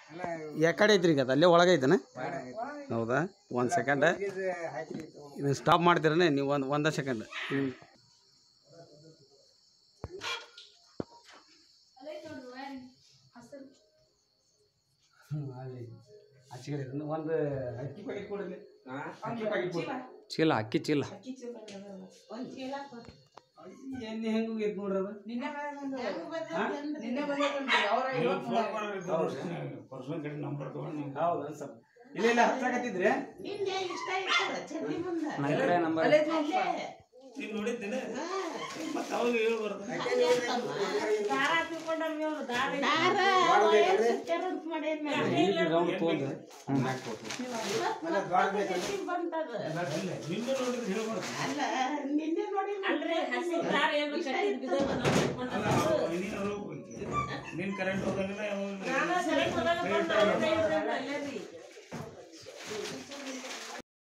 ಯಾಕಡೆ ಐತ್ರಿ ಈಗ ಅದು ಅಲ್ಲೇ ಒಳಗೆ ಐತನ ಹೌದಾ ಒಂದು ಸೆಕೆಂಡ್ ಇದನ್ನ ಸ್ಟಾಪ್ ಮಾಡ್ತೀರನೇ ನೀವು ಒಂದು ಒಂದೇ ಸೆಕೆಂಡ್ ಆಚೆಗಡೆ ಇದನ್ನ ಒಂದು ಅಕ್ಕಿ ಪ್ಯಾಕೆಟ್ ಕೊಡ್ರಿ ಅಕ್ಕಿ ಪ್ಯಾಕೆಟ್ ಕೊಡ್ರಿ ಚೀಲ ಅಕ್ಕಿ ಚೀಲ ಎಣ್ಣೆ ಹೆಂಗೆ ಹೋಗೈತೆ ನೋಡ್ರಿ ಅದು ಹೌದು ಸರ್ ಇಲ್ಲ ಇಲ್ಲ ಹಚ್ಚಾಕತ್ತಿದ್ರಿ ನನ್ನ ಕಡೆ ನಂಬರ್ ರೌಂಡ್ ತೊಗೊಂಡು ಮ್ಯಾಕ್ ಕೊಡ್ತೀನಿ ನಿನ್ ಕರೆಂಟ್ ಹೋಗಂಗಿಲ್ಲ